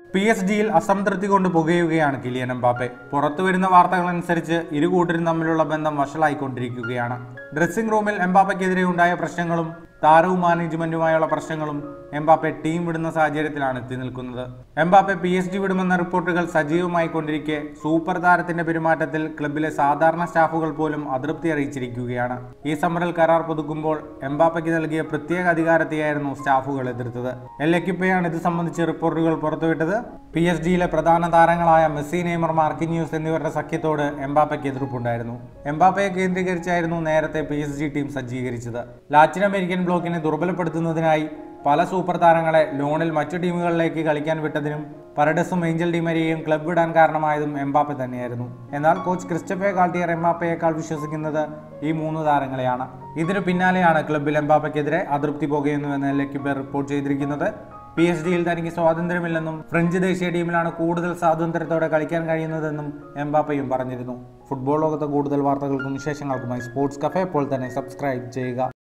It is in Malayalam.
പി എസ് ജിയിൽ അസംതൃപ്തി കൊണ്ട് പുകയുകയാണ് കിലിയൻ എംബാപ്പെ പുറത്തു വരുന്ന വാർത്തകൾ അനുസരിച്ച് ഇരു കൂട്ടരും തമ്മിലുള്ള ബന്ധം വഷളായിക്കൊണ്ടിരിക്കുകയാണ് ഡ്രസ്സിംഗ് റൂമിൽ എംബാപ്പയ്ക്കെതിരെ ഉണ്ടായ പ്രശ്നങ്ങളും താരവും മാനേജ്മെന്റുമായുള്ള പ്രശ്നങ്ങളും എംബാപ്പെ ടീം വിടുന്ന സാഹചര്യത്തിലാണ് എത്തി നിൽക്കുന്നത് എംബാപ്പെ പി എസ് ജി വിടുമെന്ന റിപ്പോർട്ടുകൾ സജീവമായി കൊണ്ടിരിക്കെ സൂപ്പർ താരത്തിന്റെ പെരുമാറ്റത്തിൽ ക്ലബിലെ സാധാരണ സ്റ്റാഫുകൾ പോലും അതൃപ്തി അറിയിച്ചിരിക്കുകയാണ് ഈ സമ്മറിൽ കരാർ പുതുക്കുമ്പോൾ എംബാപ്പയ്ക്ക് നൽകിയ പ്രത്യേക അധികാരത്തെയായിരുന്നു സ്റ്റാഫുകൾ എതിർത്തത് എൽ എക്കിപ്പയാണ് ഇത് സംബന്ധിച്ച് റിപ്പോർട്ടുകൾ പുറത്തുവിട്ടത് പി എസ് ജിയിലെ പ്രധാന താരങ്ങളായ മെസ്സി നെയ്മർ മാർക്കിന്യൂസ് എന്നിവരുടെ സഖ്യത്തോട് എംബാപ്പയ്ക്ക് എതിർപ്പുണ്ടായിരുന്നു എംബാപ്പയെ കേന്ദ്രീകരിച്ചായിരുന്നു നേരത്തെ പി എസ് ജി ടീം സജ്ജീകരിച്ചത് ലാറ്റിൻ അമേരിക്കൻ ബ്ലോക്കിനെ ദുർബലപ്പെടുത്തുന്നതിനായി പല സൂപ്പർ താരങ്ങളെ ലോണിൽ മറ്റു ടീമുകളിലേക്ക് കളിക്കാൻ വിട്ടതിനും പരഡസും ഏഞ്ചൽ ഡിമരിയെയും ക്ലബ് വിടാൻ കാരണമായതും എംബാപ്പെ തന്നെയായിരുന്നു എന്നാൽ കോച്ച് ക്രിസ്റ്റഫെ കാൾട്ടിയർ എംബാപ്പയേക്കാൾ വിശ്വസിക്കുന്നത് ഈ മൂന്ന് താരങ്ങളെയാണ് ഇതിനു പിന്നാലെയാണ് ക്ലബിൽ എംബാപ്പയ്ക്കെതിരെ അതൃപ്തി പോകുന്നുവെന്ന് ലക്കിബർ റിപ്പോർട്ട് ചെയ്തിരിക്കുന്നത് പി എസ് ഡിയിൽ തനിക്ക് സ്വാതന്ത്ര്യമില്ലെന്നും ഫ്രഞ്ച് ദേശീയ ടീമിലാണ് കൂടുതൽ സ്വാതന്ത്ര്യത്തോടെ കളിക്കാൻ കഴിയുന്നതെന്നും എംബാപ്പയും പറഞ്ഞിരുന്നു ഫുട്ബോൾ ലോകത്തെ കൂടുതൽ വാർത്തകൾക്കും വിശേഷങ്ങൾക്കുമായി സ്പോർട്സ് കഫേ ഇപ്പോൾ തന്നെ സബ്സ്ക്രൈബ് ചെയ്യുക